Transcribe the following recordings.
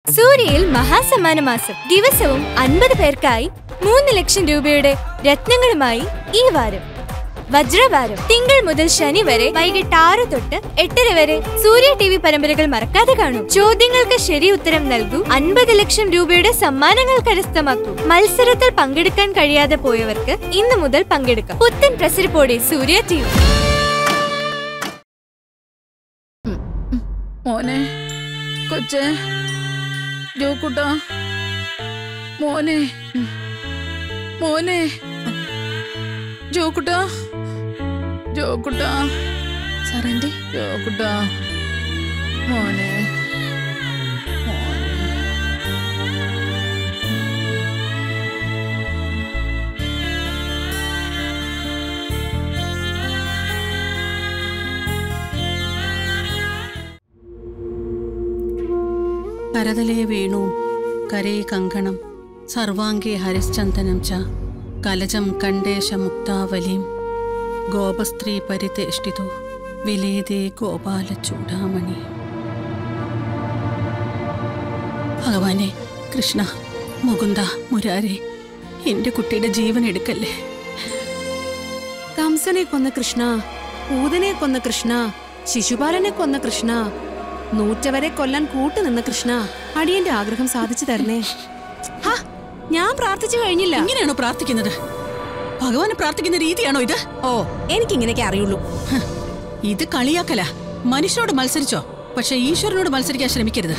സൂര്യയിൽ മഹാസമ്മാന മാസം ദിവസവും അൻപത് പേർക്കായി മൂന്ന് ലക്ഷം രൂപയുടെ രത്നങ്ങളുമായി ഈ വാരം വജ്രവാരം തിങ്കൾ മുതൽ ശനി വരെ വൈകിട്ട് ആറ് തൊട്ട് എട്ടര വരെ സൂര്യ ടി വി പരമ്പരകൾ മറക്കാതെ കാണൂ ചോദ്യങ്ങൾക്ക് ശരി ഉത്തരം നൽകൂ അൻപത് ലക്ഷം രൂപയുടെ സമ്മാനങ്ങൾ കരസ്ഥമാക്കൂ മത്സരത്തിൽ പങ്കെടുക്കാൻ കഴിയാതെ പോയവർക്ക് ഇന്നു മുതൽ പങ്കെടുക്കാം പുത്തൻ പ്രസരിപ്പോടെ സൂര്യ ടി വി മോനെ കൊച്ചേ ജോക്കുട്ട മോനെ മോനെ ജോക്കുട്ട ജോക്കുട്ട സാറേ ജോക്കുട്ട മോനെ മോനെ. കരതലേ വേണു കരേ കങ്കണം സർവാംഗേ ഹരിശ്ചന്ദനം ച കലജം കണ്ടേശ മുക്താവലിം ഗോപസ്ത്രീ പരിതേഷ്ടിതു വിലേതേ ഗോപാല ചൂടാമണി ഭഗവാനെ കൃഷ്ണ മുകുന്ദ മുരാരെ എന്റെ കുട്ടിയുടെ ജീവൻ എടുക്കല്ലേ കംസനെ കൊന്ന കൃഷ്ണ പൂതനെ കൊന്ന കൃഷ്ണ ശിശുപാലനെ കൊന്ന കൃഷ്ണ നൂറ്റവരെ കൊല്ലാൻ കൂട്ടുനിന്ന കൃഷ്ണ അടിയന്റെ ആഗ്രഹം സാധിച്ചു തരണേ ഹാ, ഞാൻ പ്രാർത്ഥിച്ചു കഴിഞ്ഞില്ല ഇങ്ങനെയാണോ പ്രാർത്ഥിക്കുന്നത് ഭഗവാനെ പ്രാർത്ഥിക്കുന്ന രീതിയാണോ ഇത് ഓ എനിക്കിങ്ങനെയൊക്കെ അറിയുള്ളൂ ഹ്, ഇത് കളിയാക്കല മനുഷ്യനോട് മത്സരിച്ചോ പക്ഷെ ഈശ്വരനോട് മത്സരിക്കാൻ ശ്രമിക്കരുത്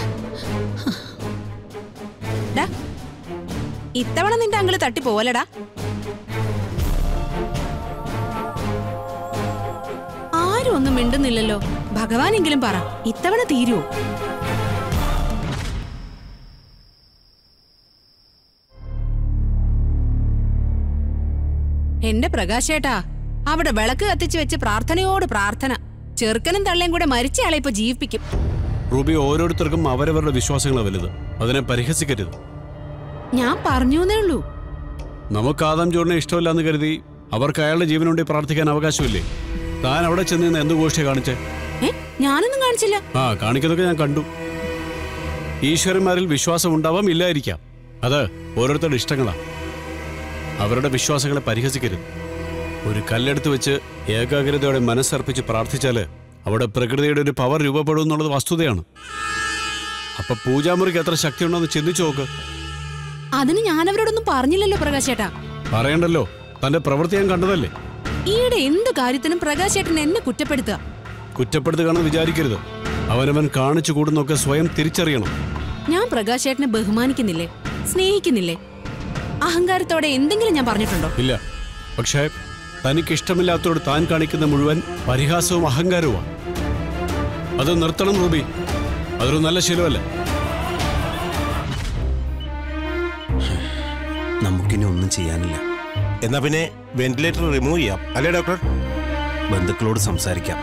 ഡാ ഇത്തവണ നിന്റെ അങ്കിള് തട്ടിപ്പോവലടാ ആരും ഒന്നും മിണ്ടുന്നില്ലല്ലോ ഭഗവാനെങ്കിലും പറ ഇത്തവണ തീരുവോ എന്റെ പ്രകാശേട്ടാ അവിടെ വിളക്ക് കത്തിച്ചു വെച്ച് പ്രാർത്ഥനയോട് പ്രാർത്ഥന ചെറുക്കനും തള്ളയും കൂടെ മരിച്ചയാളെ ഇപ്പൊ ജീവിപ്പിക്കും റൂബി ഓരോരുത്തർക്കും അവരവരുടെ വിശ്വാസങ്ങളാണ് വലുത് അതിനെ പരിഹസിക്കരുത് ഞാൻ പറഞ്ഞൂന്നേ ഉള്ളൂ നമുക്ക് ആദം ജോണിനെ ഇഷ്ടമില്ലാന്ന് കരുതി അവർക്ക് അയാളുടെ ജീവന് വേണ്ടി പ്രാർത്ഥിക്കാൻ അവകാശമില്ലേ താൻ അവിടെ ചെന്ന് നിന്ന് എന്ത് ഗോഷ്ഠി കാണിച്ചേ ഏ ഞാനൊന്നും കാണിച്ചില്ല ആ കാണിക്കുന്നതൊക്കെ ഞാൻ കണ്ടു ഈശ്വരന്മാരിൽ വിശ്വാസം ഉണ്ടാവാം ഇല്ലായിരിക്കാം അത് ഓരോരുത്തരുടെ ഇഷ്ടങ്ങളാ അവരുടെ വിശ്വാസങ്ങളെ പരിഹസിക്കരുത് ഒരു കല്ലെടുത്ത് വെച്ച് ഏകാഗ്രതയോടെ മനസ്സർപ്പിച്ച് പ്രാർത്ഥിച്ചാല് അവിടെ പ്രകൃതിയുടെ ഒരു പവർ രൂപപ്പെടും എന്നുള്ളത് വസ്തുതയാണ് അപ്പൊ പൂജാമുറിക്ക് എത്ര ശക്തിയുണ്ടെന്ന് ചിന്തിച്ചു നോക്ക് അതിന് ഞാൻ അവരോടൊന്നും പറഞ്ഞില്ലല്ലോ പ്രകാശേട്ടാ പറയണ്ടല്ലോ തന്റെ പ്രവൃത്തി ഞാൻ കണ്ടതല്ലേ ഈയിടെ എന്ത് കാര്യത്തിനും പ്രകാശേട്ടൻ എന്നെ കുറ്റപ്പെടുത്തുക കുറ്റപ്പെടുത്തുകയാണെന്ന് വിചാരിക്കരുത് അവനവൻ കാണിച്ചു കൂടുന്നൊക്കെ സ്വയം തിരിച്ചറിയണം ഞാൻ പ്രകാശേട്ടനെ ബഹുമാനിക്കുന്നില്ലേ സ്നേഹിക്കുന്നില്ലേ അഹങ്കാരത്തോടെ എന്തെങ്കിലും ഞാൻ പറഞ്ഞിട്ടുണ്ടോ ഇല്ല പക്ഷേ തനിക്ക് ഇഷ്ടമില്ലാത്തതോട് താൻ കാണിക്കുന്ന മുഴുവൻ പരിഹാസവും അഹങ്കാരവുമാണ് അത് നിർത്തണം റൂബി അതൊരു നല്ല ശീലമല്ല നമുക്കിനി ഒന്നും ചെയ്യാനില്ല എന്നാ പിന്നെ വെന്റിലേറ്റർ റിമൂവ് ചെയ്യാം അല്ലേ ഡോക്ടർ ബന്ധുക്കളോട് സംസാരിക്കാം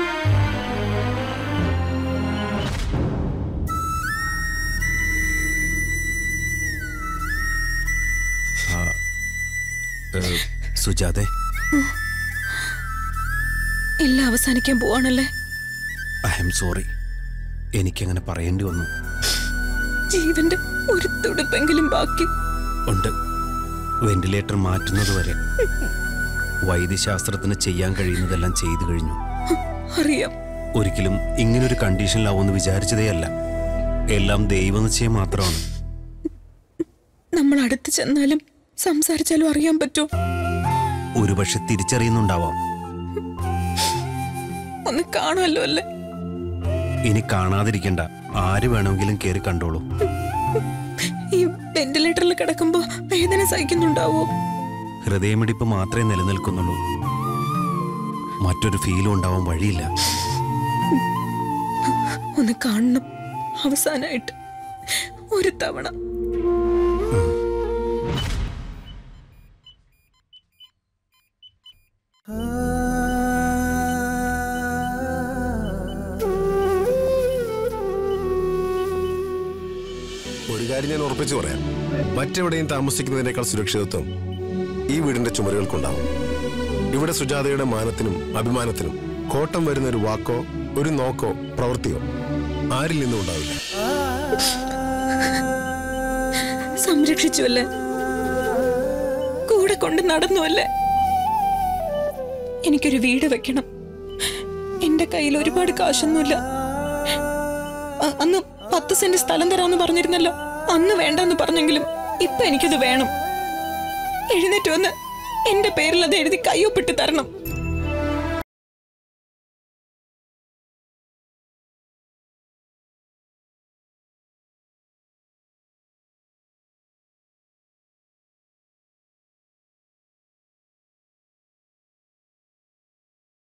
ആ, ഏ, സുജാതെ എല്ലാം അവസാനിക്കാൻ പോവാണല്ലേ ഐ എം സോറി എനിക്കങ്ങനെ പറയേണ്ടി വന്നു ജീവന്റെ ഒരു തുടുപ്പെങ്കിലും ബാക്കി ഉണ്ട് വെന്റിലേറ്റർ മാറ്റുന്നത് വരെ വൈദ്യശാസ്ത്രത്തിന് ചെയ്യാൻ കഴിയുന്നതെല്ലാം ചെയ്തു കഴിഞ്ഞു അറിയാം ഒരിക്കലും ഇങ്ങനൊരു കണ്ടീഷനിലാവുമെന്ന് വിചാരിച്ചതേ അല്ല എല്ലാം ദൈവനിശ്ചയം മാത്രമാണ് നമ്മൾ അടുത്ത് ചെന്നാലും സംസാരിച്ചാലും അറിയാൻ പറ്റുമോ ഒരുപക്ഷെ തിരിച്ചറിയുന്നുണ്ടാവാം ഒന്ന് കാണുമല്ലോ അല്ലേ ഇനി കാണാതിരിക്കണ്ട ആര് വേണമെങ്കിലും കയറി കണ്ടോളൂ ഈ വെന്റിലേറ്ററിൽ കിടക്കുമ്പോ വേദന സഹിക്കുന്നുണ്ടാവോ ഹൃദയമിടിപ്പ് മാത്രമേ നിലനിൽക്കുന്നുള്ളൂ മറ്റൊരു ഫീലും ഉണ്ടാവാൻ വഴിയില്ല ഒന്ന് കാണണം അവസാനായിട്ട് ഒരു തവണ ഒരു കാര്യം ഞാൻ ഉറപ്പിച്ചു പറയാം മറ്റെവിടെയും താമസിക്കുന്നതിനേക്കാൾ സുരക്ഷിതത്വം ഈ വീടിന്റെ ചുമരുകൾക്കുണ്ടാവും ഇവിടെ സുജാതയുടെ മാനത്തിനും അഭിമാനത്തിനും കോട്ടം വരുന്ന ഒരു വാക്കോ ഒരു നോക്കോ പ്രവൃത്തിയോ ആരിൽ നിന്നും ഉണ്ടാവില്ല സംരക്ഷിച്ചുവല്ലേ കൂടെ കൊണ്ട് നടന്നുവല്ലേ എനിക്കൊരു വീട് വെക്കണം എന്റെ കയ്യിൽ ഒരുപാട് കാശൊന്നുമില്ല അ- അന്ന് പത്ത് സെന്റ് സ്ഥലം തരാമെന്ന് പറഞ്ഞിരുന്നല്ലോ അന്ന് വേണ്ടെന്ന് പറഞ്ഞെങ്കിലും ഇപ്പൊ എനിക്കത് വേണം എഴുന്നേറ്റ് വന്ന് എന്റെ പേരിൽ അത് എഴുതി കയ്യൊപ്പിട്ട് തരണം